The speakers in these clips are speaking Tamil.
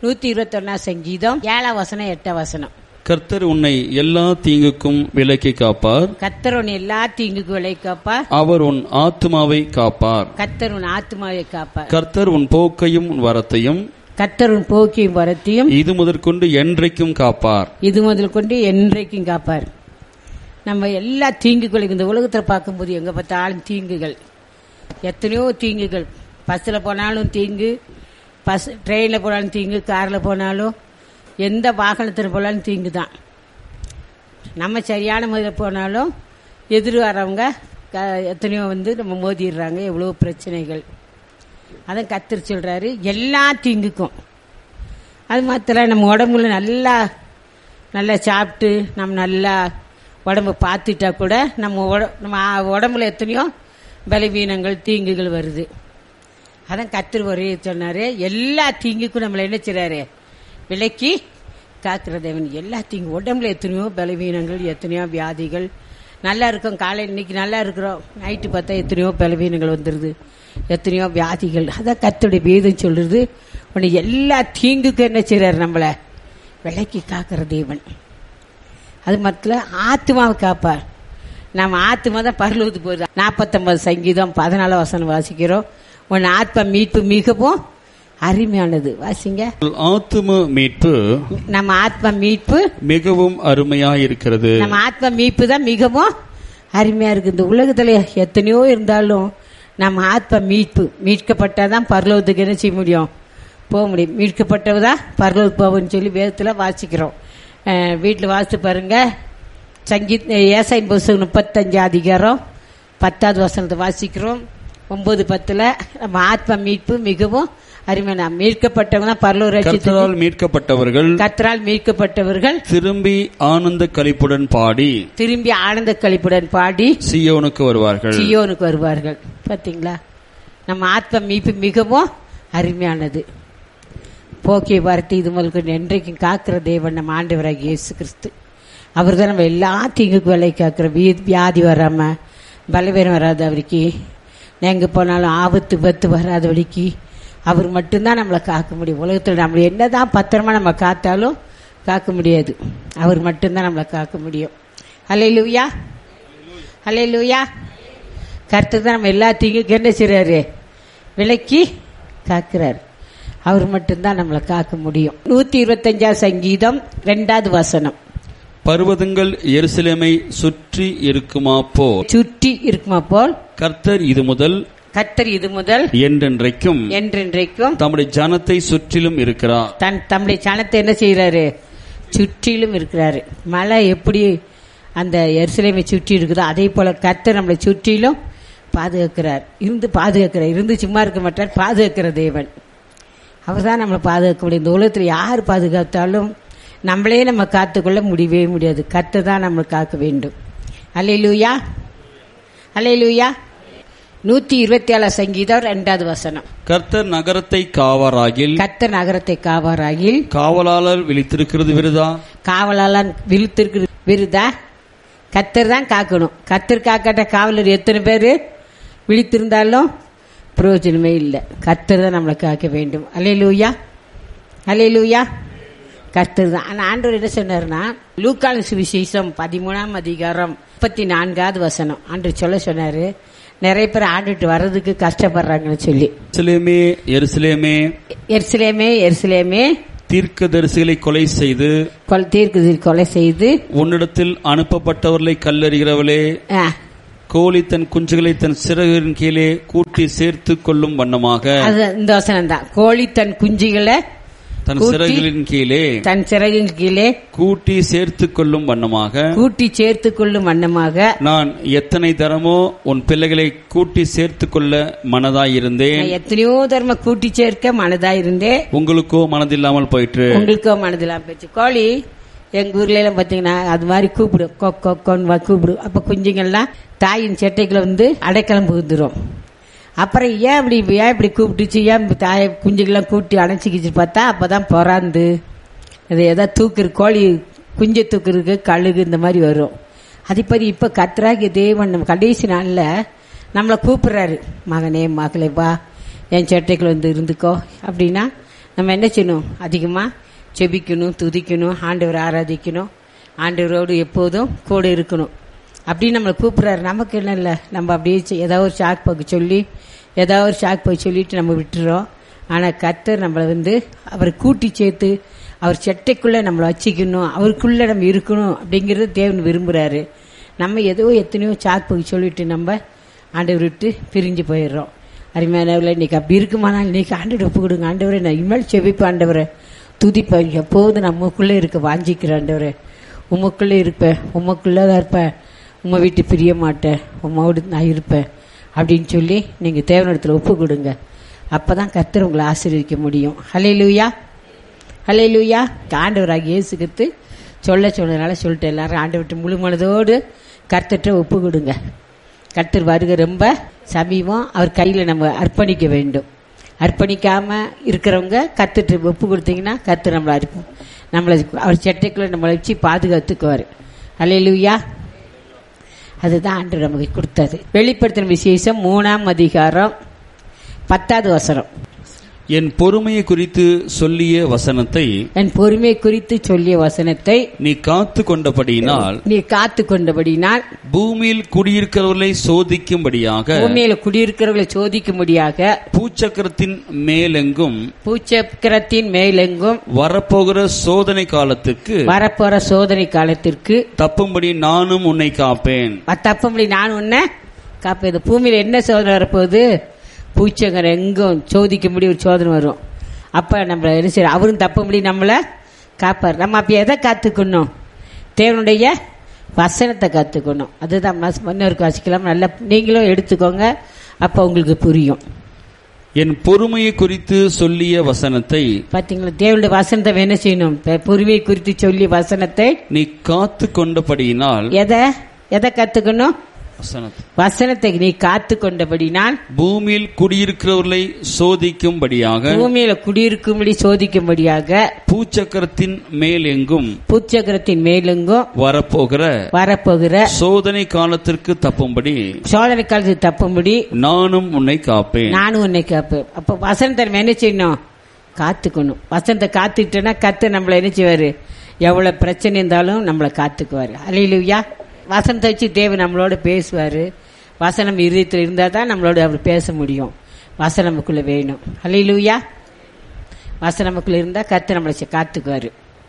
நூத்தி இருபத்தொன்னா சங்கீதம் ஏழாம் வசனம் எட்டாம் வசனம் கர்த்தர் உன்னை எல்லா தீங்குக்கும் விலக்கி காப்பார் கத்தர் உன் எல்லா தீங்குக்கு விலை காப்பார் அவர் உன் ஆத்துமாவை காப்பார் கத்தர் உன் ஆத்மாவை காப்பார் கர்த்தர் உன் போக்கையும் உன் வரத்தையும் கத்தர் உன் போக்கியும் வரத்தையும் இது முதற்கொண்டு என்றைக்கும் காப்பார் இது முதல் கொண்டு என்றைக்கும் காப்பார் நம்ம எல்லா தீங்குகளுக்கும் இந்த உலகத்தில் பார்க்கும்போது எங்க பார்த்தாலும் தீங்குகள் எத்தனையோ தீங்குகள் பஸ்ஸில் போனாலும் தீங்கு பஸ் ட்ரெயினில் போனாலும் தீங்கு காரில் போனாலும் எந்த வாகனத்தில் போனாலும் தீங்கு தான் நம்ம சரியான முறையில் போனாலும் எதிர் வரவங்க க- எத்தனையோ வந்து நம்ம மோதிடுறாங்க எவ்வளோ பிரச்சனைகள் அதான் கத்திரி சொல்றாரு எல்லா தீங்குக்கும் அது மாத்திரம் நம்ம உடம்புல நல்லா நல்லா சாப்பிட்டு நம்ம நல்லா உடம்ப பார்த்துட்டா கூட நம்ம உட- நம்ம ஆ- உடம்புல எத்தனையோ பலவீனங்கள் தீங்குகள் வருது அதான் கத்திரி ஒரே சொன்னாரு எல்லா தீங்குக்கும் நம்மளை என்ன செய்றாரு விலக்கி காக்கிற தேவன் எல்லா தீங்கு உடம்புல எத்தனையோ பலவீனங்கள் எத்தனையோ வியாதிகள் நல்லா இருக்கும் காலை இன்னைக்கு நல்லா இருக்கிறோம் நைட்டு பார்த்தா எத்தனையோ பலவீனங்கள் வந்துடுது எத்தனையோ வியாதிகள் அதான் கத்துடைய வேதம் சொல்றது உன்னை எல்லா தீங்குக்கும் என்ன செய்றாரு நம்மள விலக்கி காக்கிற தேவன் அது மட்டும் ஆத்மாவை காப்பார் நம்ம ஆத்மா தான் பரலூத்து போகுது நாற்பத்தொன்பது சங்கீதம் பதினாலு வசனம் வாசிக்கிறோம் உன் ஆத்மா மீட்பு மிகவும் அருமையானது வாசிங்க உங்கள் ஆத்தும மீட்பு நம்ம ஆத்மா மீட்பு மிகவும் அருமையாயிருக்கிறது நம்ம ஆத்மா மீட்பு தான் மிகவும் அருமையா இருக்கு இந்த உலகத்துல எத்தனையோ இருந்தாலும் நம்ம ஆத்மா மீட்பு மீட்கப்பட்டாதான் பரலோகத்துக்கு என்ன செய்ய முடியும் போக முடியும் மீட்கப்பட்டவதான் பரலோகத்துக்கு போகும்னு சொல்லி வேதத்துல வாசிக்கிறோம் அஹ் வீட்டுல வாசித்து பாருங்க சங்கீத் ஏசாயின் புஸ்தகம் முப்பத்தஞ்சு அதிகாரம் பத்தாவது வசனத்தை வாசிக்கிறோம் ஒன்பது பத்துல நம்ம ஆத்மா மீட்பு மிகவும் அருமையான நாம் மீட்கப்பட்டவங்க தான் பரலோக கர்த்தரால் மீட்கப்பட்டவர்கள் கத்தரால் மீட்கப்பட்டவர்கள் திரும்பி ஆனந்த களிப்புடன் பாடி திரும்பி ஆனந்த கழிப்புடன் பாடி சியோனுக்கு வருவார்கள் சியோனுக்கு வருவார்கள் பாத்தீங்களா நம்ம ஆத்ம மீட்பு மிகவும் அருமையானது போக்கிய வார்த்தை இது முதல் என்றைக்கும் காக்கிற தேவன் நம்ம ஆண்டவராக இயேசு கிறிஸ்து அவர் தான் நம்ம எல்லா தீங்குக்கு விலை காக்கிற வீ- வியாதி வராம பலவீனம் வராத அவருக்கு எங்க போனாலும் ஆபத்து பத்து வராத வழிக்கு அவர் மட்டும்தான் நம்மளை காக்க முடியும் உலகத்தில் நம்மளை என்னதான் பத்திரமா நம்ம காத்தாலும் காக்க முடியாது அவர் மட்டும்தான் நம்மளை காக்க முடியும் ஹலே லூயா ஹலே லூயா கர்த்தர் தான் நம்ம எல்லா தீங்குக்கு என்ன செய்றாரு விலக்கி காக்கிறார் அவர் மட்டும்தான் நம்மளை காக்க முடியும் நூத்தி இருபத்தஞ்சாம் சங்கீதம் ரெண்டாவது வசனம் பர்வதங்கள் எருசலேமை சுற்றி இருக்குமா போல் சுற்றி இருக்குமா போல் கர்த்தர் இது முதல் கர்த்தர் இது முதல் என்றென்றைக்கும் என்றென்றைக்கும் தம்முடைய ஜனத்தை சுற்றிலும் இருக்கிறார் தன் தம்முடைய சனத்தை என்ன செய்யறாரு சுற்றிலும் இருக்கிறாரு மழை எப்படி அந்த எருசலேமை சுற்றி இருக்குதோ அதே போல கர்த்தர் நம்மளை சுற்றிலும் பாதுகாக்கிறார் இருந்து பாதுகாக்கிறார் இருந்து சும்மா இருக்க மாட்டார் பாதுகாக்கிற தேவன் அவர் தான் நம்மளை பாதுகாக்க முடியும் இந்த உலகத்தில் யார் பாதுகாத்தாலும் நம்மளே நம்ம காத்துக்கொள்ள முடியவே முடியாது கர்த்தர் தான் நம்மளை காக்க வேண்டும் அல்லே லூயா அல்லே லூயா நூத்தி இருபத்தி ஏழு சங்கீதம் ரெண்டாவது வசனம் கர்த்தர் நகரத்தை காவாராகில் கர்த்தர் நகரத்தை காவாராகில் காவலாளர் விழித்திருக்கிறது விருதா காவலாளன் விழுத்திருக்கு விருதா கத்தர் தான் காக்கணும் கத்தர் காக்காட்ட காவலர் எத்தனை பேர் விழித்திருந்தாலும் பிரயோஜனமே இல்லை கத்தர் தான் நம்மளை காக்க வேண்டும் அலே லூயா அலே லூயா கர்த்தர் தான் ஆனால் ஆண்டவர் என்ன சொன்னார்னா லூக்கான சுவிசேஷம் பதிமூணாம் அதிகாரம் முப்பத்தி நான்காவது வசனம் ஆண்டவர் சொல்ல சொன்னாரு நிறைய பேர் ஆண்டுட்டு வர்றதுக்கு கஷ்டப்படுறாங்கன்னு சொல்லி எருசலேமே எருசலேமே எருசலேமே எருசலேமே தீர்க்கதரிசிகளை கொலை செய்து கொலை தீர்க்கு கொலை செய்து உன்னிடத்தில் அனுப்பப்பட்டவர்களை கல்லறிகிறவளே ஆ, கோழி தன் குஞ்சுகளை தன் சிறகின் கீழே கூட்டி சேர்த்து கொள்ளும் வண்ணமாக அது இந்த வசனம் தான் கோழி தன் குஞ்சுகளை தன் கூட்டி- சிறகுகளின் கீழே தன் சிறகின் கீழே கூட்டி சேர்த்து கொள்ளும் வண்ணமாக கூட்டி சேர்த்து கொள்ளும் வண்ணமாக நான் எத்தனை தரமோ உன் பிள்ளைகளை கூட்டி சேர்த்து கொள்ள மனதாயிருந்தேன் நான் எத்தனையோ தர்ம கூட்டி சேர்க்க மனதா இருந்தே உங்களுக்கோ மனதில்லாமல் போயிற்று உங்களுக்கோ மனதிலாம் போச்சு கோழி எங்க ஊர்ல எல்லாம் பாத்தீங்கன்னா அது மாதிரி கூப்பிடும் கொக் கொக்கோன்னு வா- கூப்பிடும் அப்ப குஞ்சுங்கள்லாம் தாயின் செட்டைக்குள்ள வந்து அடைக்கலம் புகுந்துரும் அப்புறம் ஏன் இப்படி ஏன் இப்படி கூப்பிட்டுச்சு ஏன் இப்படி தாயை குஞ்சுகள்லாம் கூட்டி அணைச்சிக்கிச்சு பார்த்தா அப்பதான் பொறாந்து அது ஏதாவது தூக்குற கோழி குஞ்சை தூக்குறதுக்கு கழுகு இந்த மாதிரி வரும் அதே மாதிரி இப்ப கத்ராகி தேவன் நம்ம கடைசி நாள்ல நம்மளை கூப்பிடுறாரு மகனே மகளே வா என் செட்டைக்குள்ள வந்து இருந்துக்கோ அப்படின்னா நம்ம என்ன செய்யணும் அதிகமாக செபிக்கணும் துதிக்கணும் ஆண்டவரை ஆராதிக்கணும் ஆண்டவரோடு எப்போதும் கூட இருக்கணும் அப்படின்னு நம்மளை கூப்பிட்றாரு நமக்கு என்ன இல்லை நம்ம அப்படியே செ- ஏதாவது ஒரு ஷாக் போக்கு சொல்லி ஏதாவது ஒரு ஷாக் போய் சொல்லிட்டு நம்ம விட்டுறோம் ஆனால் கர்த்தர் நம்மளை வந்து அவரை கூட்டி சேர்த்து அவர் சட்டைக்குள்ளே நம்மளை வச்சிக்கணும் அவருக்குள்ளே நம்ம இருக்கணும் அப்படிங்கிறது தேவன் விரும்புகிறாரு நம்ம ஏதோ எத்தனையோ ஷாக் போய் சொல்லிட்டு நம்ம ஆண்டவர் விட்டு பிரிஞ்சு போயிடுறோம் அருமையானவர்களே இன்னைக்கு அப்படி இருக்குமானால் இன்னைக்கு ஆண்டவர் ஒப்பு கொடுங்க ஆண்டவரே நான் இனிமேல் செபிப்பேன் ஆண்டவரே துதிப்பேன் எப்போதும் நான் உமக்குள்ளே இருக்க வாஞ்சிக்கிறேன் ஆண்டவரே உமக்குள்ளே இருப்பேன் உமக்குள்ளே தான் இருப்பேன் உம்மை விட்டு பிரிய மாட்டேன் உம்மோடு நான் இருப்பேன் அப்படின்னு சொல்லி நீங்கள் தேவனிடத்தில் ஒப்பு கொடுங்க அப்போ தான் கர்த்தர் உங்களை ஆசீர்வதிக்க முடியும் ஹலே லூயா ஹலே லூயா ஆண்டவராக இயேசுக்கித்து சொல்ல சொன்னதுனால சொல்லிட்டு எல்லாரும் ஆண்டவர்கிட்ட முழு மனதோடு கர்த்தர்கிட்ட ஒப்பு கொடுங்க கர்த்தர் வருகை ரொம்ப சமீபம் அவர் கையில் நம்ம அர்ப்பணிக்க வேண்டும் அர்ப்பணிக்காம இருக்கிறவங்க கர்த்தர்கிட்ட ஒப்பு கொடுத்தீங்கன்னா கர்த்தர் நம்மளை அர்ப்ப நம்மளை அவர் சட்டைக்குள்ள நம்மளை வச்சு பாதுகாத்துக்குவார் அல்லேலூயா அதுதான் ஆண்டு நமக்கு கொடுத்தது வெளிப்படுத்தின விசேஷம் மூணாம் அதிகாரம் பத்தாவது வசனம் என் பொறுமையை குறித்து சொல்லிய வசனத்தை என் பொறுமை குறித்து சொல்லிய வசனத்தை நீ காத்து கொண்டபடியினால் நீ காத்து கொண்டபடினால் பூமியில் குடியிருக்கிறவர்களை சோதிக்கும்படியாக பூமியில குடியிருக்கிறவர்களை சோதிக்கும்படியாக பூச்சக்கரத்தின் மேலெங்கும் பூச்சக்கரத்தின் மேலெங்கும் வரப்போகிற சோதனை காலத்துக்கு வரப்போற சோதனை காலத்திற்கு தப்பும்படி நானும் உன்னை காப்பேன் தப்பம்படி நான் உன்னை காப்பேன் இந்த பூமியில என்ன சோதனை வரப்போகுது பூச்சங்கர் எங்கும் சோதிக்கும்படி ஒரு சோதனை வரும் அப்ப நம்மள என்ன செய்யறோம் அவரும் தப்பும்படி நம்மளை காப்பார் நம்ம அப்ப எதை காத்துக்கணும் தேவனுடைய வசனத்தை காத்துக்கணும் அதுதான் மஸ்- இன்னொருக்கு வாசிக்கலாம் நல்லா நீங்களும் எடுத்துக்கோங்க அப்ப உங்களுக்கு புரியும் என் பொறுமையை குறித்து சொல்லிய வசனத்தை பாத்தீங்களா தேவனுடைய வசனத்தை என்ன செய்யணும் இப்ப பொறுமையை குறித்து சொல்லி வசனத்தை நீ காத்து கொண்டபடியினால் எதை எதை கத்துக்கணும் வசனத்தை வசனத்தை நீ காத்து கொண்டபடினால் பூமியில் குடியிருக்கிறவர்களை சோதிக்கும்படியாக பூமியில குடியிருக்கும்படி சோதிக்கும்படியாக பூச்சக்கரத்தின் மேல் எங்கும் பூச்சக்கரத்தின் மேலெங்கும் வரப்போகிற வரப்போகிற சோதனை காலத்திற்கு தப்பும்படி சோதனை காலத்துக்கு தப்பும்படி நானும் உன்னை காப்பேன் நானும் உன்னை காப்பேன் அப்ப வசனத்தை நம்ம என்ன செய்யணும் காத்துக்கணும் வசனத்தை காத்துக்கிட்டோன்னா கத்து நம்மள என்ன செய்வாரு எவ்வளவு பிரச்சனை இருந்தாலும் நம்மளை காத்துக்குவாரு அலையிலுயா வசனத்தை வச்சு தேவன் நம்மளோட பேசுவாரு வசனம் இருதயத்தில் இருந்தா தான் நம்மளோட அவர் பேச முடியும் வசனம் நமக்குள்ள வேணும் அலையிலுயா வசனம் நமக்குள்ள இருந்தா கத்து நம்மளை செ- காத்துக்குவாரு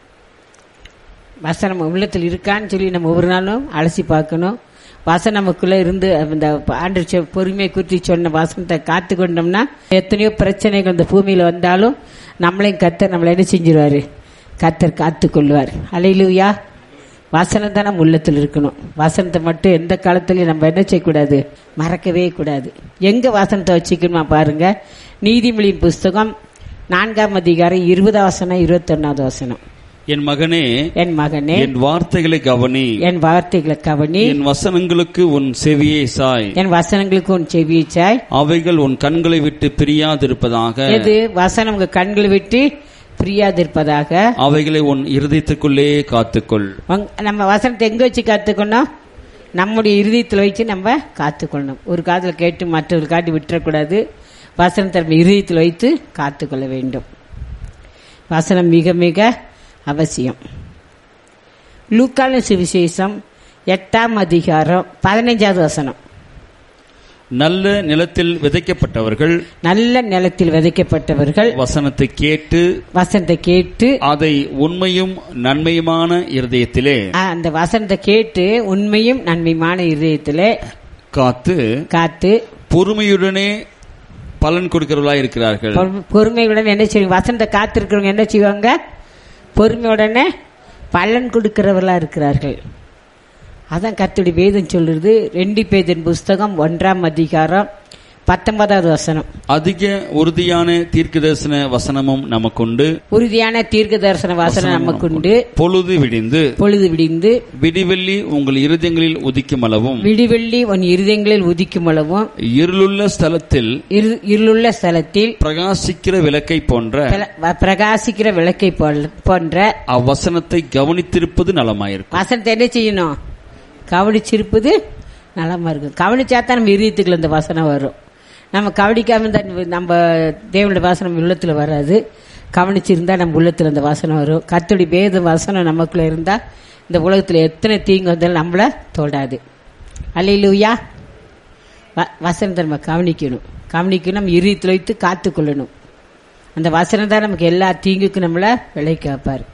வசனம் உள்ளத்தில் இருக்கான்னு சொல்லி நம்ம ஒவ்வொரு நாளும் அலசி பார்க்கணும் வசனம் நமக்குள்ள இருந்து அந்த ஆண்டு சொ- பொறுமை குறித்து சொன்ன வசனத்தை காத்து கொண்டோம்னா எத்தனையோ பிரச்சனைகள் இந்த பூமியில வந்தாலும் நம்மளையும் கத்தர் நம்மளை என்ன செஞ்சிருவாரு கத்தர் காத்து கொள்வார் அலையிலுயா வசனம் தான் நம்ம உள்ளத்தில் இருக்கணும் வசனத்தை மட்டும் எந்த காலத்துலயும் நம்ம என்ன செய்யக்கூடாது மறக்கவே கூடாது எங்க வசனத்தை வச்சுக்கணுமா பாருங்க நீதிமொழியின் புஸ்தகம் நான்காம் அதிகாரம் இருபதாம் வசனம் இருபத்தொன்னாவது வசனம் என் மகனே என் மகனே என் வார்த்தைகளை கவனி என் வார்த்தைகளை கவனி என் வசனங்களுக்கு உன் செவியை சாய் என் வசனங்களுக்கு உன் செவிச்சாய் அவைகள் உன் கண்களை விட்டு பிரியாதிருப்பதாக எது வசனம் உங்க கண்களை விட்டு பிரியாதிருப்பதாக அவைகளை உன் இருதயத்துக்குள்ளே காத்துக்கொள் உங்க- நம்ம வசனத்தை எங்க வச்சு காத்துக்கணும் நம்முடைய இருதயத்தில் வச்சு நம்ம காத்துக்கொள்ளணும் ஒரு காதுல கேட்டு மற்றவர்கள் காட்டி விட்டுறக்கூடாது வசனத்தை நம்ம இருதயத்தில் வைத்து காத்துக்கொள்ள வேண்டும் வசனம் மிக மிக அவசியம் லூக்கான சுவிசேஷம் எட்டாம் அதிகாரம் பதினைஞ்சாவது வசனம் நல்ல நிலத்தில் விதைக்கப்பட்டவர்கள் நல்ல நிலத்தில் விதைக்கப்பட்டவர்கள் வசனத்தை கேட்டு வசனத்தை கேட்டு அதை உண்மையும் நன்மையுமான இருதயத்திலே ஆ, அந்த வசனத்தை கேட்டு உண்மையும் நன்மையுமான இதயத்திலே காத்து காத்து பொறுமையுடனே பலன் கொடுக்கிறவர்களாய் இருக்கிறார்கள் பொறுமை- பொறுமையுடன் என்ன செய்வாங்க வசனத்தை காத்திருக்கிறவங்க என்ன செய்வாங்க பொறுமையுடனே பலன் கொடுக்கிறவர்களா இருக்கிறார்கள் அதான் கத்துடி வேதம் சொல்லுது ரெண்டு பேதின் புஸ்தகம் ஒன்றாம் அதிகாரம் பத்தொன்பதாவது வசனம் அதிக உறுதியான தீர்க்கதரிசன வசனமும் நமக்குண்டு உறுதியான தீர்க்க தரிசன வாசனம் நமக்குண்டு பொழுது விடிந்து பொழுது விடிந்து விடிவெள்ளி உங்கள் இருதயங்களில் உதிக்கும் அளவும் விடிவெள்ளி உன் இருதயங்களில் உதிக்கும் அளவும் இருளுள்ள ஸ்தலத்தில் இரு- இருளுள்ள ஸ்தலத்தில் பிரகாசிக்கிற விளக்கை போன்ற பிர- பிரகாசிக்கிற விளக்கை போல்- போன்ற அவ்வசனத்தை கவனித்திருப்பது நலமாயிருக்கும் வசனத்தை என்ன செய்யணும் கவனிச்சிருப்பது நலமா இருக்கும் கவனிச்சா தான் நம்ம இருதயத்துக்குள்ள இந்த வசனம் வரும் நம்ம கவனிக்காம இருந்தா நம்ம தேவனுடைய வசனம் உள்ளத்துல வராது கவனிச்சிருந்தா நம்ம உள்ளத்துல இந்த வசனம் வரும் கர்த்தருடைய வேத வசனம் நமக்குள்ள இருந்தா இந்த உலகத்துல எத்தனை தீங்கு வந்தாலும் நம்மள தொடாது அல்லையிலூயா வசனத்தை நம்ம கவனிக்கணும் கவனிக்கணும் நம்ம இறுதியில் வைத்து காத்துக்கொள்ளணும் அந்த வசனம் தான் நமக்கு எல்லா தீங்குக்கும் நம்மள விலை காப்பார்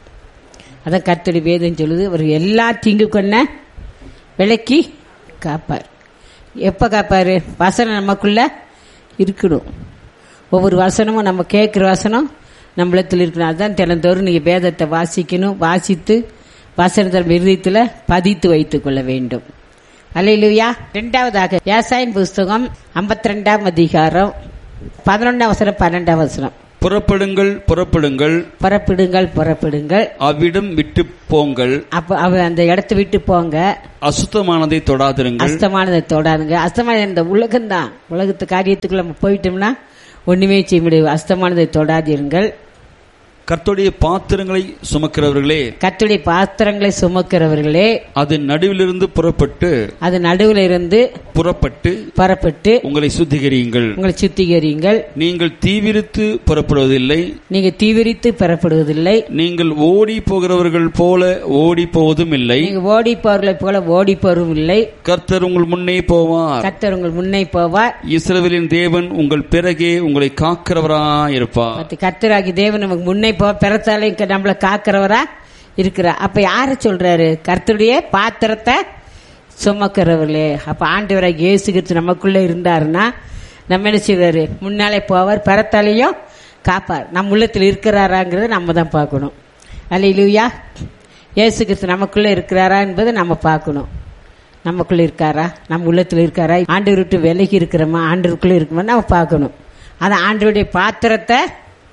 அதான் கர்த்தருடைய வேதம் சொல்லுது அவர் எல்லா தீங்குக்கும் என்ன விலைக்கு காப்பார் எப்போ காப்பார் வசனம் நமக்குள்ள இருக்கணும் ஒவ்வொரு வசனமும் நம்ம கேட்குற வசனம் நம்மளத்தில் இருக்கணும் அதுதான் தினந்தோறும் நீங்கள் வேதத்தை வாசிக்கணும் வாசித்து வசனத்தை விருதத்தில் பதித்து வைத்துக் கொள்ள வேண்டும் அல்லையிலுயா ரெண்டாவதாக விவசாயின் புஸ்தகம் ஐம்பத்தி ரெண்டாம் அதிகாரம் பதினொன்றாம் வசனம் பன்னெண்டாம் வசனம் புறப்படுங்கள் புறப்படுங்கள் புறப்படுங்கள் புறப்படுங்கள் அவ்விடம் விட்டு போங்கள் அப்ப அவ அந்த இடத்த விட்டு போங்க அசுத்தமானதை தொடாதிருங்கள் அஸ்தமானதை தொடாதுங்க அஸ்தமான இந்த உலகம்தான் உலகத்து காரியத்துக்குள்ள நம்ம போயிட்டோம்னா ஒண்ணுமே செய்ய முடியாது அஸ்தமானதை தொடாதீர்கள் கர்த்தருடைய பாத்திரங்களை சுமக்கிறவர்களே கத்துடைய பாத்திரங்களை சுமக்கிறவர்களே அது நடுவிலிருந்து புறப்பட்டு அது நடுவில் இருந்து புறப்பட்டு புறப்பட்டு உங்களை சுத்திகரியுங்கள் உங்களை சுத்திகரியுங்கள் நீங்கள் தீவிரித்து புறப்படுவதில்லை நீங்க தீவிரித்து பெறப்படுவதில்லை நீங்கள் ஓடி போகிறவர்கள் போல ஓடி போவதும் இல்லை நீங்க ஓடி போறவர்களை போல ஓடி போறவும் இல்லை கர்த்தர் உங்கள் முன்னே போவார் கத்தர் உங்கள் முன்னே போவார் இஸ்ரவேலின் தேவன் உங்கள் பிறகே உங்களை காக்கிறவராயிருப்பார் மத்த கர்த்தராகி தேவன் நமக்கு முன்னே போ பிறத்தாலே இங்க நம்மள காக்கிறவரா இருக்கிறார் அப்ப யாரு சொல்றாரு கர்த்தருடைய பாத்திரத்தை சுமக்கிறவர்களே அப்ப ஆண்டவராக இயேசு கிறிஸ்து நமக்குள்ள இருந்தாருன்னா நம்ம என்ன செய்வாரு முன்னாலே போவார் பிறத்தாலையும் காப்பார் நம்ம உள்ளத்தில் இருக்கிறாராங்கிறத நம்ம தான் பார்க்கணும் அல்லையிலூயா இயேசு கிறிஸ்து நமக்குள்ள இருக்கிறாரா என்பதை நம்ம பார்க்கணும் நமக்குள்ள இருக்காரா நம்ம உள்ளத்தில் இருக்காரா ஆண்டவர் விட்டு விலகி இருக்கிறோமா ஆண்டவருக்குள்ள இருக்குமா நம்ம பார்க்கணும் அது ஆண்டவருடைய பாத்திரத்தை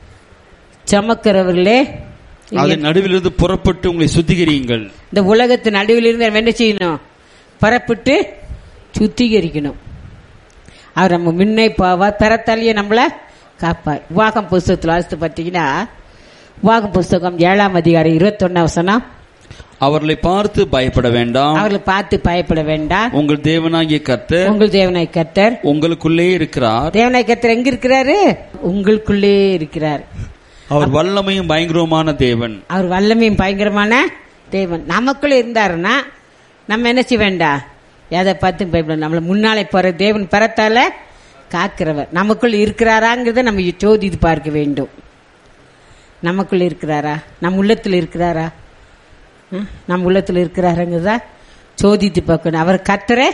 சமக்கிறவர்களே அது நடுவிலிருந்து புறப்பட்டு உங்களை சுத்திகரியுங்கள் இந்த உலகத்து நடுவில் இருந்து நம்ம என்ன செய்யணும் பரப்பிட்டு சுத்திகரிக்கணும் அவர் நம்ம முன்னே போவார் பிறத்தாலேயே நம்மள காப்பார் உவாகம் புஸ்தகத்தில் வாசித்து பார்த்தீங்கன்னா உவாகம் புஸ்தகம் ஏழாம் அதிகாரம் இருபத்தொன்னாம் வசனம் அவர்களை பார்த்து பயப்பட வேண்டாம் அவர்களை பார்த்து பயப்பட வேண்டாம் உங்கள் தேவனாகிய கர்த்தர் உங்கள் தேவனாய் கர்த்தர் உங்களுக்குள்ளே இருக்கிறார் தேவனாய் கர்த்தர் எங்க இருக்கிறாரு உங்களுக்குள்ளே இருக்கிறார் அவர் வல்லமையும் பயங்கரமான தேவன் அவர் வல்லமையும் பயங்கரமான தேவன் நமக்குள்ள இருந்தாருன்னா நம்ம என்ன செய்ய வேண்டாம் எதை பார்த்து பயப்பட நம்மள முன்னாலே போற தேவன் பரத்தால காக்கிறவர் நமக்குள்ள இருக்கிறாராங்கிறத நம்ம சோதித்து பார்க்க வேண்டும் நமக்குள்ள இருக்கிறாரா நம் உள்ளத்தில் இருக்கிறாரா ம்? நம் உள்ளத்தில் இருக்கிறாருங்கிறதா சோதித்து பார்க்கணும் அவர் கத்தரே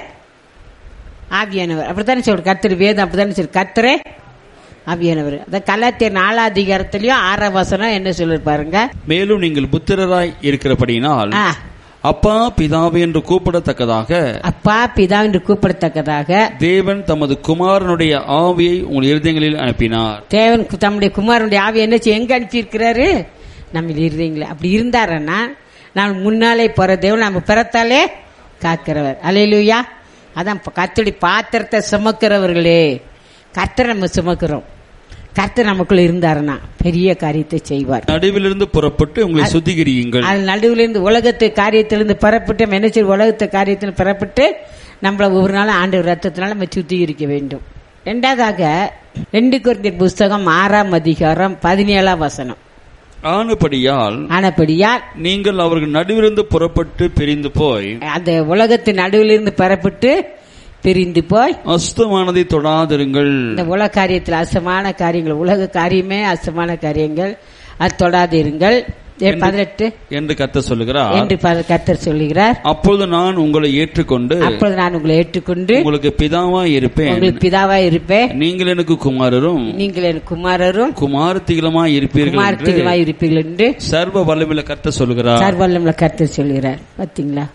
ஆவியானவர் அப்படித்தானே சொல்ற கர்த்தர் வேதம் அப்படித்தானே சொல்லு கர்த்தரே ஆவியானவர் அந்த கலாத்தியர் நாலாம் அதிகாரத்திலயும் ஆறாம் வசனம் என்ன சொல்லிருப்பாருங்க மேலும் நீங்கள் புத்திரராய் இருக்கிறபடியினால் ஆ, அப்பா பிதாவே என்று கூப்பிடத்தக்கதாக அப்பா பிதா என்று கூப்பிடத்தக்கதாக தேவன் தமது குமாரனுடைய ஆவியை உங்கள் இருதயங்களில் அனுப்பினார் தேவன் கு- தம்முடைய குமாரனுடைய ஆவி என்ன செய்ய எங்க அனுப்பியிருக்கிறாரு நம்ம இருந்தீங்களே அப்படி இருந்தாருன்னா நான் முன்னாலே போற தேவன் நம்ம பிறத்தாலே காக்கிறவர் அலையிலுயா அதான் கத்தடி பாத்திரத்தை சுமக்கிறவர்களே கர்த்தரை நம்ம சுமக்கிறோம் கர்த்தர் நமக்குள்ள இருந்தாருன்னா பெரிய காரியத்தை செய்வார் நடுவிலிருந்து புறப்பட்டு உங்களை சுத்திகரியுங்கள் அது நடுவில் இருந்து உலகத்து காரியத்திலிருந்து பெறப்பட்டு நம்ம என்ன செய்வோம் உலகத்து காரியத்தில் பெறப்பட்டு நம்மள ஒவ்வொரு நாளும் ஆண்டு ரத்தத்தினால நம்ம சுத்திகரிக்க வேண்டும் ரெண்டாவதாக ரெண்டு குருந்தியர் புஸ்தகம் ஆறாம் அதிகாரம் பதினேழாம் வசனம் ஆனபடியால் ஆனபடியால் நீங்கள் அவர்கள் நடுவிலிருந்து புறப்பட்டு பிரிந்து போய் அந்த உலகத்து நடுவில் இருந்து பெறப்பட்டு பிரிந்து போய் அஸ்தமானதை தொடாதிருங்கள் இந்த உலக காரியத்தில் அசமான காரியங்கள் உலக காரியமே அசமான காரியங்கள் அது தொடாதிருங்கள் ஏ, பதினெட்டு என்று கத்த சொல்லுகிறார் என்று ப- கர்த்தர் சொல்லுகிறார் அப்பொழுது நான் உங்களை ஏற்றுக்கொண்டு அப்பொழுது நான் உங்களை ஏற்றுக்கொண்டு உங்களுக்கு பிதாவாய் இருப்பேன் உங்களுக்கு பிதாவா இருப்பேன் நீங்கள் எனக்கு குமாரரும் நீங்கள் என் குமாரரும் குமாரத்திகளுமாய் இருப்பீர்கள் என்று குமாரத்திலுமாய் இருப்பீர்கள் என்று சர்வ வல்லமையில கத்த சொல்லுகிறார் சர்வல்லம்ல கர்த்தர் சொல்கிறார் பாத்தீங்களா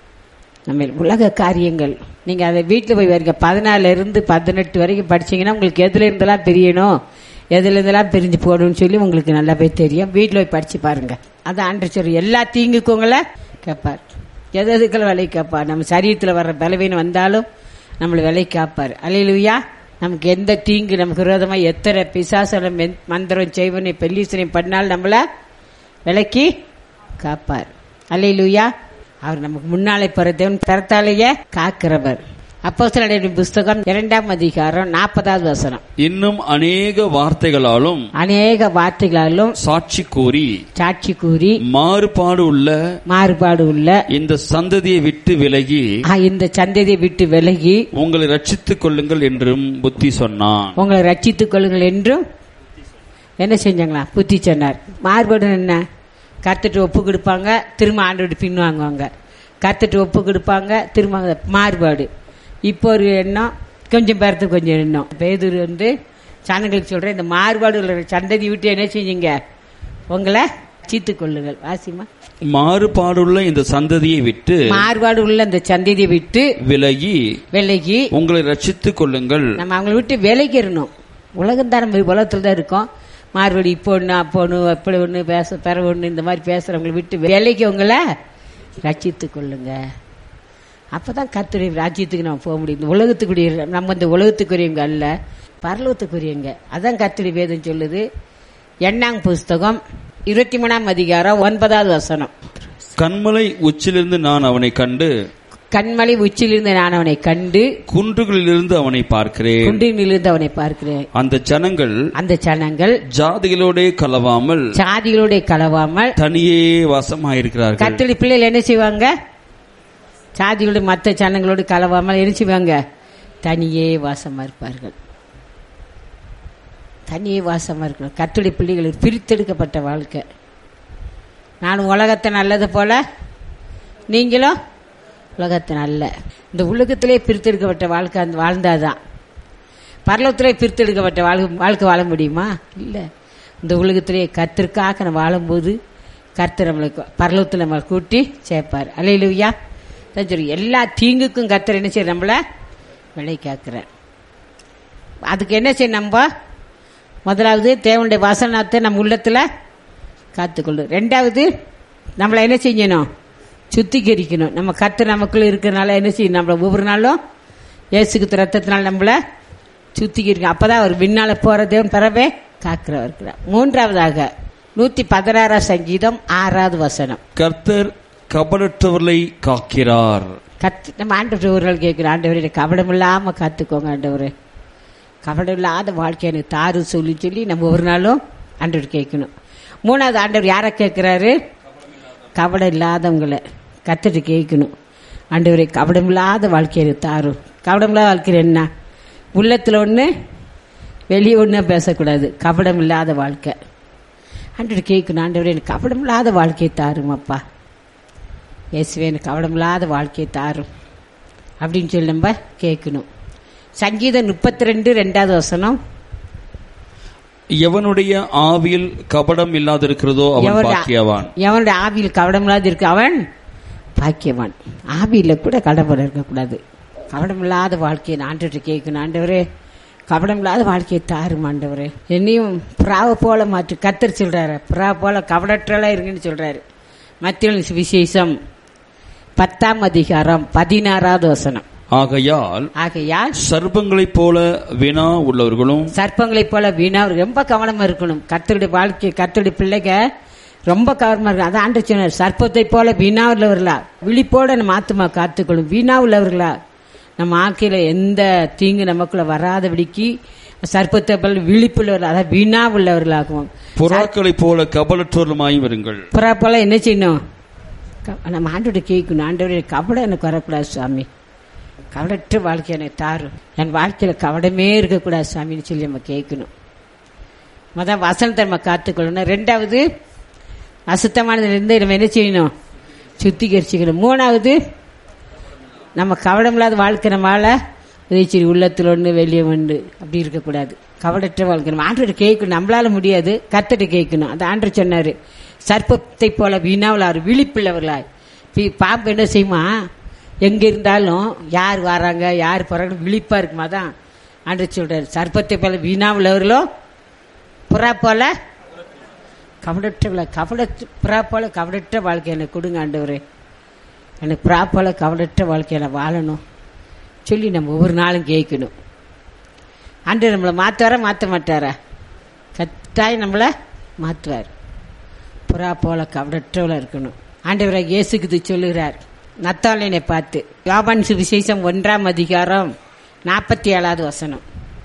நம்ம உலக காரியங்கள் நீங்க அதை வீட்டுல போய் வரீங்க பதினாலுல இருந்து பதினெட்டு வரைக்கும் படிச்சீங்கன்னா உங்களுக்கு எதுல இருந்தெல்லாம் தெரியணும் எதுல இருந்தெல்லாம் பிரிஞ்சு போகணும்னு சொல்லி உங்களுக்கு நல்லா போய் தெரியும் வீட்டுல போய் படிச்சு பாருங்க அதான் ஆண்டு சொல்லி எல்லா தீங்குக்குங்கள கேட்பார் எது எதுக்கெல்லாம் விலை கேட்பார் நம்ம சரீரத்தில் வர்ற பலவீனம் வந்தாலும் நம்மளை விலை காப்பார் அலையிலுயா நமக்கு எந்த தீங்கு நமக்கு விரோதமா எத்தனை பிசாசனம் எந்த- மந்திரம் செய்வனை பெல்லீசனையும் பண்ணாலும் நம்மள விலைக்கு காப்பார் அல்லையிலுயா அவர் நமக்கு முன்னாலே போற தேவன் தரத்தாலேயே காக்கிறவர் அப்போஸ்தலரின் புஸ்தகம் இரண்டாம் அதிகாரம் நாற்பதாவது வசனம் இன்னும் அநேக வார்த்தைகளாலும் அநேக வார்த்தைகளாலும் சாட்சி கூறி சாட்சி கூறி மாறுபாடு உள்ள மாறுபாடு உள்ள இந்த சந்ததியை விட்டு விலகி ஆ, இந்த சந்ததியை விட்டு விலகி உங்களை ரட்சித்துக் கொள்ளுங்கள் என்றும் புத்தி சொன்னான் உங்களை ரட்சித்துக் கொள்ளுங்கள் என்றும் என்ன செஞ்சாங்களா புத்தி சொன்னார் மாறுபாடு என்ன கத்துட்டு ஒப்பு கொடுப்பாங்க திரும்ப ஆண்டோடு பின் வாங்குவாங்க கத்துட்டு ஒப்பு கொடுப்பாங்க திரும்ப அங்க மாறுபாடு இப்போ ஒரு எண்ணம் கொஞ்சம் பேர்த்துக்கு கொஞ்சம் எண்ணம் பேதூர் வந்து சனங்களுக்கு சொல்றேன் இந்த மாறுபாடு உள்ள சந்ததி விட்டு என்ன செஞ்சீங்க உங்களை ரட்சித்துக் கொள்ளுங்கள் வாசிமா மாறுபாடுள்ள இந்த சந்ததியை விட்டு மாறுபாடு உள்ள இந்த சந்ததியை விட்டு விலகி விலகி உங்களை ரட்சித்துக் கொள்ளுங்கள் நம்ம அவங்கள விட்டு விலைக்கிறணும் உலகம் தான் நம்ம உலகத்தில் தான் இருக்கோம் மாறுபடி இப்போ ஒன்று அப்போ ஒன்று அப்படி ஒன்று பேச பிற ஒன்று இந்த மாதிரி பேசுகிறவங்களை விட்டு விலைக்கு உங்களை ரட்சித்து கொள்ளுங்க அப்போ தான் கத்துடைய ராஜ்யத்துக்கு நம்ம போக முடியும் இந்த உலகத்துக்குரிய நம்ம இந்த உலகத்துக்குரியவங்க அல்ல பரலோகத்துக்குரியவங்க அதான் கத்துடைய வேதம் சொல்லுது எண்ணாங் புஸ்தகம் இருபத்தி மூணாம் அதிகாரம் ஒன்பதாவது வசனம் கண்மலை உச்சிலிருந்து நான் அவனை கண்டு கண்மலை உச்சிலிருந்து நான் அவனை கண்டு குன்றுகளிலிருந்து அவனை பார்க்கிறேன் குண்டினிலிருந்து அவனை பார்க்கிறேன் அந்த ஜனங்கள் அந்த சனங்கள் ஜாதிகளோடே கலவாமல் சாதிகளோட கலவாமல் தனியே வாசமாயிருக்கிறார்கள் கத்தோலி பிள்ளைகள் என்ன செய்வாங்க சாதிகளோட மற்ற சனங்களோடு கலவாமல் என்ன செய்வாங்க தனியே வாசமா இருப்பார்கள் தனியே வாசமா இருக்கணும் கத்தோலி பிள்ளைகள் பிரித்தெடுக்கப்பட்ட வாழ்க்கை நான் உலகத்தை நல்லது போல நீங்களும் உலகத்தை நல்ல இந்த உலகத்திலே பிரித்தெடுக்கப்பட்ட வாழ்க்கை அந்த வாழ்ந்தாதான் பரலோகத்திலே பிரித்தெடுக்கப்பட்ட வாழ்க்கை வாழ்க்கை வாழ முடியுமா இல்லை இந்த உலகத்திலே கத்திற்காக நம்ம வாழும்போது கர்த்தர் நம்மளுக்கு பரலோகத்தில் நம்மளை கூட்டி சேர்ப்பார் அலையிலுயா தான் சொல்லி எல்லா தீங்குக்கும் கர்த்தர் என்ன செய்ய நம்மள விலை காக்குறார் அதுக்கு என்ன செய்ய நம்ம முதலாவது தேவனுடைய வசனத்தை நம்ம உள்ளத்தில் காத்துக்கொள்ளு ரெண்டாவது நம்மளை என்ன செய்யணும் சுத்திகரிக்கணும் நம்ம கத்து நமக்குள்ள இருக்கிறனால என்ன செய்யணும் நம்மள ஒவ்வொரு நாளும் இயேசுக்கு ரத்தத்தினால நம்மள சுத்திகரிக்கணும் அப்பதான் அவர் பின்னால போற தேவன் பிறவே காக்கிறவர் இருக்கிறார் மூன்றாவதாக நூத்தி பதினாறாம் சங்கீதம் ஆறாவது வசனம் கர்த்தர் கபடற்றவர்களை காக்கிறார் கத்து நம்ம ஆண்டவர்கள் கேட்கிறோம் ஆண்டவரே கபடம் இல்லாம காத்துக்கோங்க ஆண்டவரே கபடம் இல்லாத வாழ்க்கை எனக்கு தாரு சொல்லி சொல்லி நம்ம ஒரு நாளும் ஆண்டவர் கேட்கணும் மூணாவது ஆண்டவர் யாரை கேட்கிறாரு கபடம் இல்லாதவங்களை கத்துட்டு கேட்கணும் ஆண்டவரே கபடம் இல்லாத வாழ்க்கை எனக்கு தாரும் கபடம் இல்லாத வாழ்க்கை என்ன உள்ளத்துல ஒன்று வெளியே ஒன்றும் பேசக்கூடாது கபடம் இல்லாத வாழ்க்கை ஆண்டவர் கேட்கணும் ஆண்டவரே எனக்கு கபடம் இல்லாத வாழ்க்கையை தாரும் அப்பா இயேசுவே எனக்கு கவனமில்லாத வாழ்க்கையை தாரும் அப்படின்னு சொல்லி நம்ம கேட்கணும் சங்கீதம் முப்பத்தி ரெண்டு ரெண்டாவது வசனம் எவனுடைய ஆவியில் கபடம் இல்லாதிருக்கிறதோ அவன் எவனுடைய- பாக்கியவான் எவனுடைய ஆவியில் கவனமில்லாத இருக்கு அவன் பாக்கியவான் ஆவியில கூட கடப்பட இருக்கக்கூடாது கவனமில்லாத வாழ்க்கையை நான் ஆண்டவர்கிட்ட கேட்கணும் ஆண்டவரே கவனமில்லாத வாழ்க்கையை தாரும் ஆண்டவரே என்னையும் புறாவை போல மாற்று கத்தர் சொல்றாரு புறா போல கவனற்றலாம் இருங்கன்னு சொல்றாரு மத்திய விசேஷம் பத்தாம் அதிகாரம் பதினாறாவது வசனம் ஆகையால் ஆகையால் சர்ப்பங்களைப் போல வினா உள்ளவர்களும் சர்ப்பங்களைப் போல வீணா ரொம்ப கவனமா இருக்கணும் கத்தருடைய வாழ்க்கை கத்தருடைய பிள்ளைங்க ரொம்ப கவனமா இருக்கணும் அதான் ஆண்டு சொன்னார் சர்ப்பத்தை போல வீணா உள்ளவர்களா விழிப்போட நம்ம ஆத்துமா காத்துக்கொள்ளும் வீணா உள்ளவர்களா நம்ம ஆக்கையில எந்த தீங்கு நமக்குள்ள வராதபடிக்கு சர்ப்பத்தை போல விழிப்புள்ளவர்கள் அதாவது வீணா உள்ளவர்களாகும் புறாக்களைப் போல கபலற்றவர்களுமாயும் இருங்கள் புறா போல என்ன செய்யணும் க- நம்ம ஆண்டோட கேட்கணும் ஆண்டவரே கவலை எனக்கு வரக்கூடாது சுவாமி கவலற்ற வாழ்க்கை எனக்கு தாரும் என் வாழ்க்கையில கவடமே இருக்கக்கூடாது சுவாமின்னு சொல்லி நம்ம கேட்கணும் முத வசனத்தை நம்ம காத்துக்கொள்ளணும் ரெண்டாவது அசுத்தமானதுலேருந்து நம்ம என்ன செய்யணும் சுத்திகரிச்சுக்கணும் மூணாவது நம்ம கவடம் இல்லாத வாழ்க்கை நம்மளால சரி உள்ளத்தில் ஒன்று வெளியே ஒன்று அப்படி இருக்கக்கூடாது கவடற்ற வாழ்க்கை நம்ம ஆண்டோட கேட்கணும் நம்மளால முடியாது கத்தட்ட கேட்கணும் அந்த ஆண்டர் சொன்னாரு சர்ப்பத்தை போல வீணாவலார் விழிப்புள்ளவர்களாய் பி- பாம்பு என்ன செய்யுமா எங்க இருந்தாலும் யார் வராங்க யார் போறாங்க விழிப்பா இருக்குமா தான் ஆண்டர் சொல்றாரு சர்ப்பத்தை போல வீணாவுள்ளவர்களோ புறா போல கவடற்ற கவட புறா போல கவடற்ற வாழ்க்கை எனக்கு கொடுங்க ஆண்டவரே எனக்கு புறா போல கவடற்ற வாழ்க்கையில வாழணும் சொல்லி நம்ம ஒவ்வொரு நாளும் கேட்கணும் ஆண்டவர் நம்மளை மாற்றுவாரா மாற்ற மாட்டாரா கட்டாயம் நம்மளை மாற்றுவார் புறா போல கவடற்றவளா இருக்கணும் ஆண்டவராக இயேசுக்கு இது சொல்லுகிறார் நத்தாளினை பார்த்து யோபான் சுவிசேஷம் ஒன்றாம் அதிகாரம் நாற்பத்தி ஏழாவது வசனம்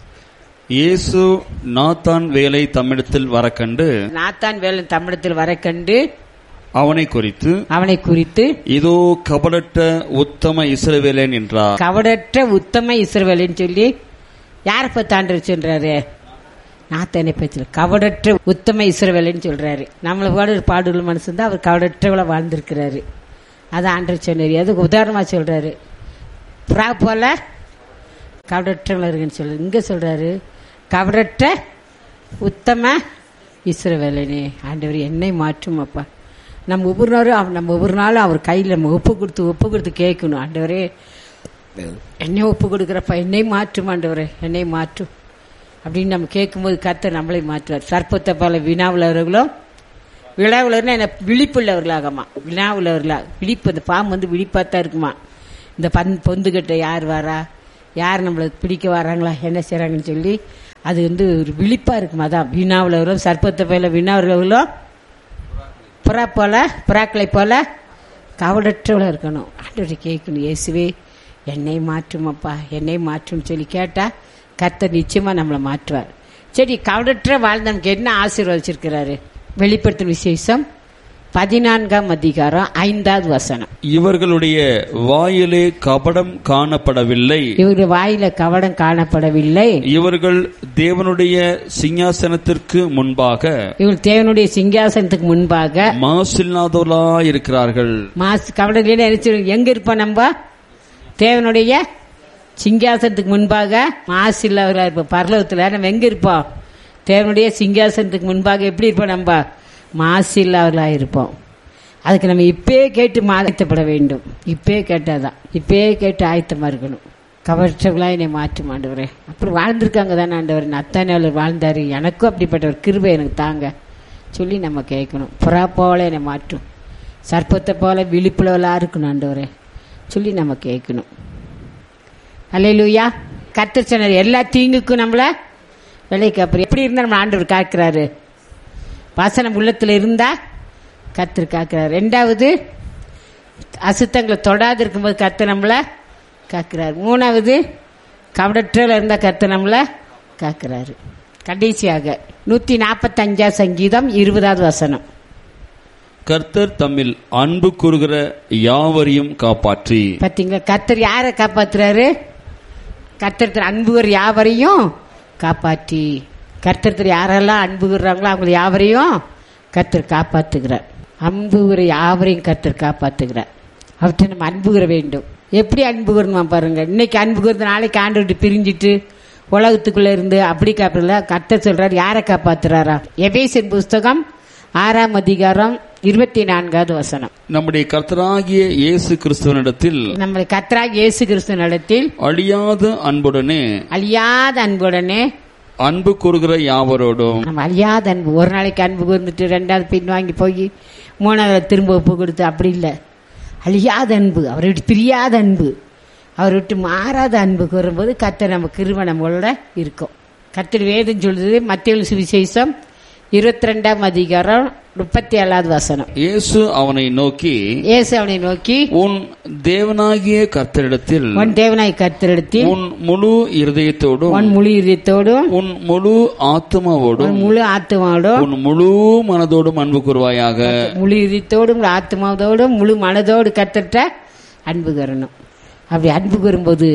இயேசு நாத்தான் வேலை தம்மிடத்தில் வர கண்டு நாத்தான் வேலன் தமிழத்தில் வர கண்டு அவனை குறித்து அவனை குறித்து இதோ கபடற்ற உத்தம இஸ்ரவேலன் என்றார் கவடற்ற உத்தம இஸ்ரவேலின்னு சொல்லி யாரை பத்தி ஆண்டவர் சொல்றாரு நாத்தனை பற்றி கவடற்ற உத்தம இஸ்ரவேலின்னு சொல்றாரு நம்மளை பாடு பாடுள்ள மனுஷன் தான் அவர் கவடற்றவள வாழ்ந்திருக்கிறாரு அதை ஆண்டவர் சொன்னார் அதுக்கு உதாரணமா சொல்றாரு புறா போல கவடற்றவள இருக்குன்னு சொல்றாரு இங்க சொல்றாரு கவடற்ற உத்தம இஸ்ரவேலனே ஆண்டவர் என்னை மாற்றும் அப்பா நம்ம ஒவ்வொரு நாளும் அவர் நம்ம ஒவ்வொரு நாளும் அவர் கையில் நம்ம ஒப்பு கொடுத்து ஒப்பு கொடுத்து கேட்கணும் ஆண்டவரே என்னை ஒப்பு கொடுக்குறப்ப என்னை மாற்றும் ஆண்டவரே என்னை மாற்றும் அப்படின்னு நம்ம கேட்கும்போது கர்த்தர் நம்மளை மாற்றுவார் சர்ப்பத்தை போல வினாவுள்ளவர்களும் விழாவுள்ளவர்னா என்ன விழிப்புள்ளவர்களாகமா வினாவுள்ளவர்களா விழிப்பு அந்த பாம்பு வந்து விழிப்பாத்தான் இருக்குமா இந்த பந் பொந்துகிட்ட யார் வரா யார் நம்மளை பிடிக்க வராங்களா என்ன செய்றாங்கன்னு சொல்லி அது வந்து ஒரு விழிப்பா இருக்குமா அதான் வினாவுள்ளவர்களும் சர்ப்பத்தை போல வினாவுள்ளவர்களும் புறா போல புறாக்களை போல கவடற்றவள இருக்கணும் ஆண்டவரை கேட்கணும் இயேசுவே என்னை மாற்றும் அப்பா என்னை மாற்றும் சொல்லி கேட்டா கர்த்தர் நிச்சயமா நம்மளை மாற்றுவார் சரி கவடற்ற வாழ் நமக்கு என்ன ஆசீர்வதிச்சிருக்கிறாரு வெளிப்படுத்தும் விசேஷம் பதினான்காம் அதிகாரம் ஐந்தாவது வசனம் இவர்களுடைய வாயிலே கபடம் காணப்படவில்லை இவருடைய வாயில கவடம் காணப்படவில்லை இவர்கள் தேவனுடைய சிங்காசனத்திற்கு முன்பாக இவர் தேவனுடைய சிங்காசனத்துக்கு முன்பாக மாசில்லாதவர்களா இருக்கிறார்கள் மாசு கவடம் நினைச்சு எங்க இருப்போம் நம்ம தேவனுடைய சிங்காசனத்துக்கு முன்பாக மாசு இல்லாதவர்களா இருப்போம் பரலோகத்துல நம்ம எங்க இருப்போம் தேவனுடைய சிங்காசனத்துக்கு முன்பாக எப்படி இருப்போம் நம்ம மாசு இல்லாதவர்களா இருப்போம் அதுக்கு நம்ம இப்பயே கேட்டு ஆயத்தப்பட வேண்டும் இப்பயே கேட்டாதான் இப்பயே கேட்டு ஆயத்தமா இருக்கணும் கவர்ச்சவங்களா என்னை மாற்றி ஆண்டவரே அப்புறம் வாழ்ந்திருக்காங்க தானே ஆண்டவர் அத்தானவர் வாழ்ந்தாரு எனக்கும் அப்படிப்பட்ட ஒரு கிருபை எனக்கு தாங்க சொல்லி நம்ம கேட்கணும் புறா போல என்னை மாற்றும் சர்ப்பத்தை போல விழிப்புலவலா இருக்கணும் ஆண்டவரே சொல்லி நம்ம கேட்கணும் அல்லையிலூயா கர்த்தர் சொன்னார் எல்லா தீங்குக்கும் நம்மள விலைக்கு அப்புறம் எப்படி இருந்தா நம்ம ஆண்டவர் காக்கிறாரு வசனம் உள்ளத்துல இருந்தா கர்த்தர் காக்கிறார் ரெண்டாவது அசுத்தங்களை தொடாது இருக்கும்போது கர்த்தர் நம்மள காக்கிறார் மூணாவது கவடற்றல இருந்தா கர்த்தர் நம்மள காக்கிறாரு கடைசியாக நூத்தி நாற்பத்தஞ்சா சங்கீதம் இருபதாவது வசனம் கர்த்தர் தம்மில் அன்பு கூறுகிற யாவரையும் காப்பாற்றி பாத்தீங்களா கர்த்தர் யாரை காப்பாத்துறாரு கர்த்தர் அன்புவர் யாவரையும் காப்பாற்றி கர்த்தர் யாரெல்லாம் அன்புகிறாங்களோ அவங்க யாவரையும் கர்த்தர் காப்பாத்துகிறார் அன்புகிற யாவரையும் கர்த்தர் காப்பாத்துகிறார் அவற்றை நம்ம அன்புகிற வேண்டும் எப்படி அன்புகிறோமா பாருங்க இன்னைக்கு அன்புகிறது நாளைக்கு ஆண்டு விட்டு பிரிஞ்சிட்டு உலகத்துக்குள்ள இருந்து அப்படி காப்பதில்ல கர்த்தர் சொல்றாரு யாரை காப்பாத்துறாரா எபேசின் புஸ்தகம் ஆறாம் அதிகாரம் இருபத்தி நான்காவது வசனம் நம்முடைய கர்த்தராகிய இயேசு கிறிஸ்துவனிடத்தில் நம்மளை கத்ராக் இயேசு கிறிஸ்து நடத்தில் அழியாத அன்புடனே அழியாத அன்புடனே அன்பு கூறுகிற யாவரோடும் நம்ம அழியாத அன்பு ஒரு நாளைக்கு அன்பு கூர்ந்துட்டு ரெண்டாவது பின் வாங்கி போய் மூணாவது திரும்ப ஒப்பு கொடுத்து அப்படி இல்லை அழியாத அன்பு அவரை விட்டு பிரியாத அன்பு அவரை விட்டு மாறாத அன்பு கூறும்போது கத்தர் நம்ம கிருபை நம்மளோட இருக்கும் கத்தர் வேதம் சொல்றது மத்திய சுவிசேஷம் இருபத்தி ரெண்டாம் அதிகாரம் முப்பத்தி ஏழாவது வசனம் இயேசு அவனை நோக்கி இயேசு அவனை நோக்கி உன் தேவனாகிய கர்த்தரிடத்தில் உன் தேவனாய் கர்த்தரிடத்தில் உன் முழு இருதயத்தோடும் உன் முழு இதயத்தோடும் உன் முழு ஆத்மாவோடும் உன் முழு ஆத்மாவோடும் உன் முழு மனதோடும் அன்பு கூறுவாயாக முழு இதயத்தோடும் முழு ஆத்மாவோடும் முழு மனதோடு கத்தர்கிட்ட அன்பு கூறணும் அப்படி அன்பு கூறும்போது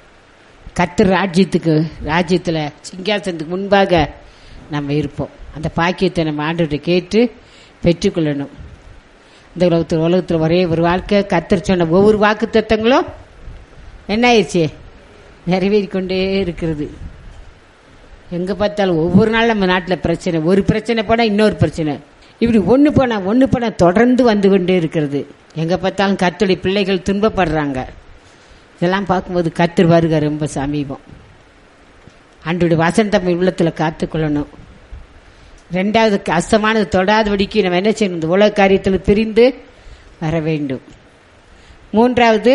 கத்தர் ராஜ்யத்துக்கு ராஜ்யத்தில் சிங்காசனத்துக்கு முன்பாக நம்ம இருப்போம் அந்த பாக்கியத்தை நம்ம ஆண்டுகிட்ட கேட்டு பெற்றுக்கொள்ளணும் இந்த உலகத்தில் உலகத்தில் ஒரே ஒரு வாழ்க்கை கத்தர் சொன்ன ஒவ்வொரு வாக்கு தத்தங்களும் என்ன ஆயிடுச்சு நிறைவேறி கொண்டே இருக்கிறது எங்க பார்த்தாலும் ஒவ்வொரு நாள் நம்ம நாட்டில் பிரச்சனை ஒரு பிரச்சனை போனால் இன்னொரு பிரச்சனை இப்படி ஒன்று போனா ஒன்று போனா தொடர்ந்து வந்து கொண்டே இருக்கிறது எங்க பார்த்தாலும் கத்துடைய பிள்ளைகள் துன்பப்படுறாங்க இதெல்லாம் பார்க்கும்போது கத்தர் வருக ரொம்ப சமீபம் அன்றைய வசந்தம் உள்ளத்தில் காத்துக்கொள்ளணும் ரெண்டாவது கஷ்டமானது தொடாதபடிக்கு நம்ம என்ன செய்யணும் இந்த உலக காரியத்தில் பிரிந்து வர வேண்டும் மூன்றாவது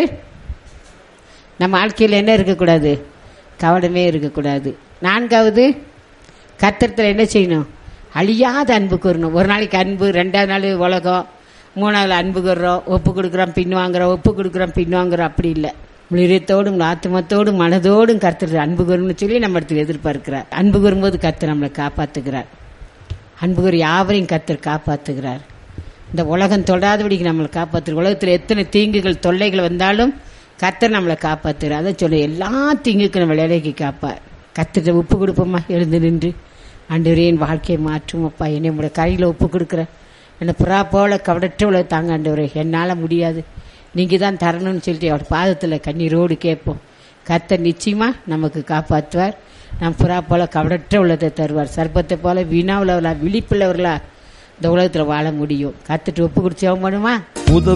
நம்ம வாழ்க்கையில் என்ன இருக்கக்கூடாது கவனமே இருக்கக்கூடாது நான்காவது கத்திரத்தில் என்ன செய்யணும் அழியாத அன்பு கூறணும் ஒரு நாளைக்கு அன்பு ரெண்டாவது நாள் உலகம் மூணாவது அன்பு கூறுறோம் ஒப்பு கொடுக்குறோம் பின் வாங்குறோம் ஒப்பு கொடுக்குறோம் பின் வாங்குறோம் அப்படி இல்லை முளிரியத்தோடும் ஆத்மத்தோடும் மனதோடும் கர்த்தர் அன்பு கூறும்னு சொல்லி நம்ம இடத்துல எதிர்பார்க்கிறார் அன்பு கூறும்போது கர்த்தர் நம்மளை காப்பாத்துகிறார் அன்பு கூறு யாவரையும் கர்த்தர் காப்பாத்துகிறார் இந்த உலகம் தொடாதபடிக்கு நம்மளை காப்பாத்துற உலகத்தில் எத்தனை தீங்குகள் தொல்லைகள் வந்தாலும் கர்த்தர் நம்மளை காப்பாத்துகிறார் அதை சொல்ல எல்லா தீங்குக்கும் நம்ம விலைக்கு காப்பார் கர்த்தர்கிட்ட உப்பு கொடுப்போமா எழுந்து நின்று ஆண்டவரே என் வாழ்க்கையை மாற்றும் அப்பா என்னை உங்களோட கையில் ஒப்பு கொடுக்குறேன் என்னை புறா போல கவடற்ற உள்ள தாங்க ஆண்டவரே என்னால் முடியாது நீங்கள் தான் தரணும்னு சொல்லிட்டு அவர் பாதத்தில் கண்ணீரோடு கேட்போம் கர்த்தர் நிச்சயமா நமக்கு காப்பாற்றுவார் நம் புறா போல கவடற்ற உள்ளதை தருவார் சர்ப்பத்தை போல வீணா உள்ளவர்களா விழிப்புள்ளவர்களா இந்த உலகத்தில் வாழ முடியும் கத்துட்டு ஒப்பு குடிச்சவங்க பண்ணுமா உதவி